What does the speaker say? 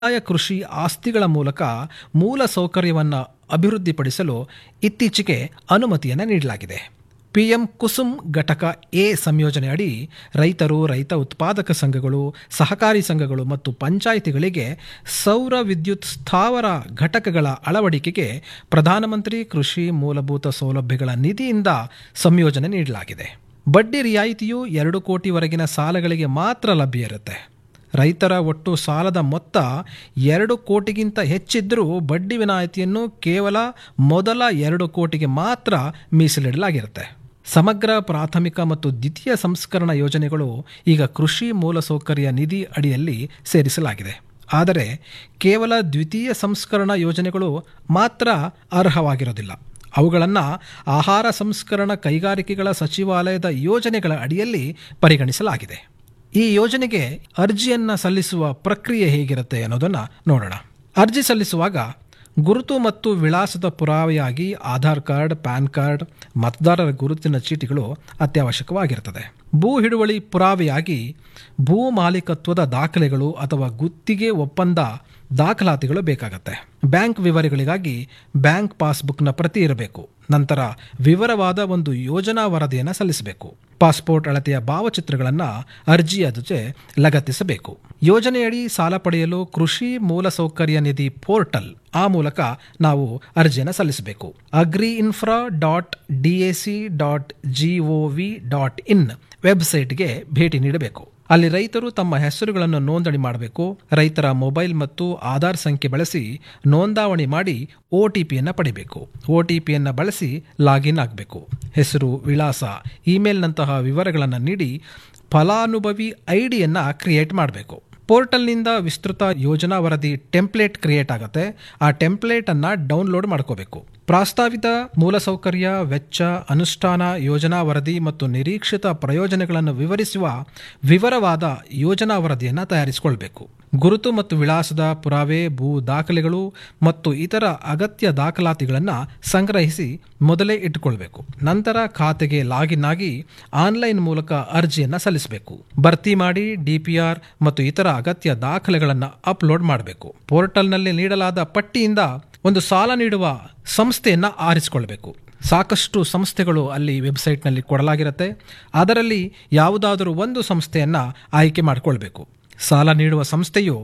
ಸಮುದಾಯ ಕೃಷಿ ಆಸ್ತಿಗಳ ಮೂಲಕ ಮೂಲ ಸೌಕರ್ಯವನ್ನು ಅಭಿವೃದ್ಧಿಪಡಿಸಲು ಇತ್ತೀಚೆಗೆ ಅನುಮತಿಯನ್ನು ನೀಡಲಾಗಿದೆ ಪಿಎಂ ಕುಸುಮ್ ಘಟಕ ಎ ಸಂಯೋಜನೆ ಅಡಿ ರೈತರು ರೈತ ಉತ್ಪಾದಕ ಸಂಘಗಳು ಸಹಕಾರಿ ಸಂಘಗಳು ಮತ್ತು ಪಂಚಾಯಿತಿಗಳಿಗೆ ಸೌರ ವಿದ್ಯುತ್ ಸ್ಥಾವರ ಘಟಕಗಳ ಅಳವಡಿಕೆಗೆ ಪ್ರಧಾನಮಂತ್ರಿ ಕೃಷಿ ಮೂಲಭೂತ ಸೌಲಭ್ಯಗಳ ನಿಧಿಯಿಂದ ಸಂಯೋಜನೆ ನೀಡಲಾಗಿದೆ ಬಡ್ಡಿ ರಿಯಾಯಿತಿಯು ಎರಡು ಕೋಟಿವರೆಗಿನ ಸಾಲಗಳಿಗೆ ಮಾತ್ರ ಲಭ್ಯ ಇರುತ್ತೆ ರೈತರ ಒಟ್ಟು ಸಾಲದ ಮೊತ್ತ ಎರಡು ಕೋಟಿಗಿಂತ ಹೆಚ್ಚಿದ್ದರೂ ಬಡ್ಡಿ ವಿನಾಯಿತಿಯನ್ನು ಕೇವಲ ಮೊದಲ ಎರಡು ಕೋಟಿಗೆ ಮಾತ್ರ ಮೀಸಲಿಡಲಾಗಿರುತ್ತೆ ಸಮಗ್ರ ಪ್ರಾಥಮಿಕ ಮತ್ತು ದ್ವಿತೀಯ ಸಂಸ್ಕರಣ ಯೋಜನೆಗಳು ಈಗ ಕೃಷಿ ಮೂಲಸೌಕರ್ಯ ನಿಧಿ ಅಡಿಯಲ್ಲಿ ಸೇರಿಸಲಾಗಿದೆ ಆದರೆ ಕೇವಲ ದ್ವಿತೀಯ ಸಂಸ್ಕರಣ ಯೋಜನೆಗಳು ಮಾತ್ರ ಅರ್ಹವಾಗಿರೋದಿಲ್ಲ ಅವುಗಳನ್ನು ಆಹಾರ ಸಂಸ್ಕರಣ ಕೈಗಾರಿಕೆಗಳ ಸಚಿವಾಲಯದ ಯೋಜನೆಗಳ ಅಡಿಯಲ್ಲಿ ಪರಿಗಣಿಸಲಾಗಿದೆ ಈ ಯೋಜನೆಗೆ ಅರ್ಜಿಯನ್ನು ಸಲ್ಲಿಸುವ ಪ್ರಕ್ರಿಯೆ ಹೇಗಿರುತ್ತೆ ಅನ್ನೋದನ್ನು ನೋಡೋಣ ಅರ್ಜಿ ಸಲ್ಲಿಸುವಾಗ ಗುರುತು ಮತ್ತು ವಿಳಾಸದ ಪುರಾವೆಯಾಗಿ ಆಧಾರ್ ಕಾರ್ಡ್ ಪ್ಯಾನ್ ಕಾರ್ಡ್ ಮತದಾರರ ಗುರುತಿನ ಚೀಟಿಗಳು ಅತ್ಯವಶ್ಯಕವಾಗಿರುತ್ತದೆ ಭೂ ಹಿಡುವಳಿ ಪುರಾವೆಯಾಗಿ ಭೂ ಮಾಲೀಕತ್ವದ ದಾಖಲೆಗಳು ಅಥವಾ ಗುತ್ತಿಗೆ ಒಪ್ಪಂದ ದಾಖಲಾತಿಗಳು ಬೇಕಾಗತ್ತೆ ಬ್ಯಾಂಕ್ ವಿವರಗಳಿಗಾಗಿ ಬ್ಯಾಂಕ್ ಪಾಸ್ಬುಕ್ನ ಪ್ರತಿ ಇರಬೇಕು ನಂತರ ವಿವರವಾದ ಒಂದು ಯೋಜನಾ ವರದಿಯನ್ನು ಸಲ್ಲಿಸಬೇಕು ಪಾಸ್ಪೋರ್ಟ್ ಅಳತೆಯ ಭಾವಚಿತ್ರಗಳನ್ನು ಅರ್ಜಿಯ ಜೊತೆ ಲಗತ್ತಿಸಬೇಕು ಯೋಜನೆಯಡಿ ಸಾಲ ಪಡೆಯಲು ಕೃಷಿ ಮೂಲಸೌಕರ್ಯ ನಿಧಿ ಪೋರ್ಟಲ್ ಆ ಮೂಲಕ ನಾವು ಅರ್ಜಿಯನ್ನು ಸಲ್ಲಿಸಬೇಕು agri infra dot D A C dot G O V dot in ವೆಬ್ಸೈಟ್ಗೆ ಭೇಟಿ ನೀಡಬೇಕು ಅಲ್ಲಿ ರೈತರು ತಮ್ಮ ಹೆಸರುಗಳನ್ನು ನೋಂದಣಿ ಮಾಡಬೇಕು ರೈತರ ಮೊಬೈಲ್ ಮತ್ತು ಆಧಾರ್ ಸಂಖ್ಯೆ ಬಳಸಿ ನೋಂದಾವಣಿ ಮಾಡಿ ಒ ಟಿ ಪಿಯನ್ನು ಪಡಿಬೇಕು ಒ ಟಿ ಪಿಯನ್ನು ಬಳಸಿ ಲಾಗಿನ್ ಆಗಬೇಕು ಹೆಸರು ವಿಳಾಸ ಇಮೇಲ್ನಂತಹ ವಿವರಗಳನ್ನು ನೀಡಿ ಫಲಾನುಭವಿ ಐ ಡಿಯನ್ನು ಕ್ರಿಯೇಟ್ ಮಾಡಬೇಕು ಪೋರ್ಟಲ್ನಿಂದ ವಿಸ್ತೃತ ಯೋಜನಾ ವರದಿ ಟೆಂಪ್ಲೇಟ್ ಕ್ರಿಯೇಟ್ ಆಗುತ್ತೆ ಆ ಟೆಂಪ್ಲೇಟನ್ನು ಡೌನ್ಲೋಡ್ ಮಾಡ್ಕೋಬೇಕು ಪ್ರಾಸ್ತಾವಿತ ಮೂಲಸೌಕರ್ಯ ವೆಚ್ಚ ಅನುಷ್ಠಾನ ಯೋಜನಾ ವರದಿ ಮತ್ತು ನಿರೀಕ್ಷಿತ ಪ್ರಯೋಜನಗಳನ್ನು ವಿವರಿಸುವ ವಿವರವಾದ ಯೋಜನಾ ವರದಿಯನ್ನು ತಯಾರಿಸಿಕೊಳ್ಬೇಕು ಗುರುತು ಮತ್ತು ವಿಳಾಸದ ಪುರಾವೆ ಭೂ ದಾಖಲೆಗಳು ಮತ್ತು ಇತರ ಅಗತ್ಯ ದಾಖಲಾತಿಗಳನ್ನು ಸಂಗ್ರಹಿಸಿ ಮೊದಲೇ ಇಟ್ಟುಕೊಳ್ಬೇಕು ನಂತರ ಖಾತೆಗೆ ಲಾಗಿನ್ ಆಗಿ ಆನ್ಲೈನ್ ಮೂಲಕ ಅರ್ಜಿಯನ್ನು ಸಲ್ಲಿಸಬೇಕು ಭರ್ತಿ ಮಾಡಿ ಡಿಪಿಆರ್ ಮತ್ತು ಇತರ ಅಗತ್ಯ ದಾಖಲೆಗಳನ್ನು ಅಪ್ಲೋಡ್ ಮಾಡಬೇಕು ಪೋರ್ಟಲ್ನಲ್ಲಿ ನೀಡಲಾದ ಪಟ್ಟಿಯಿಂದ ಒಂದು ಸಾಲ ನೀಡುವ ಸಂಸ್ಥೆಯನ್ನು ಆರಿಸಿಕೊಳ್ಬೇಕು ಸಾಕಷ್ಟು ಸಂಸ್ಥೆಗಳು ಅಲ್ಲಿ ವೆಬ್ಸೈಟ್ನಲ್ಲಿ ಕೊಡಲಾಗಿರುತ್ತೆ ಅದರಲ್ಲಿ ಯಾವುದಾದರೂ ಒಂದು ಸಂಸ್ಥೆಯನ್ನು ಆಯ್ಕೆ ಮಾಡಿಕೊಳ್ಬೇಕು ಸಾಲ ನೀಡುವ ಸಂಸ್ಥೆಯು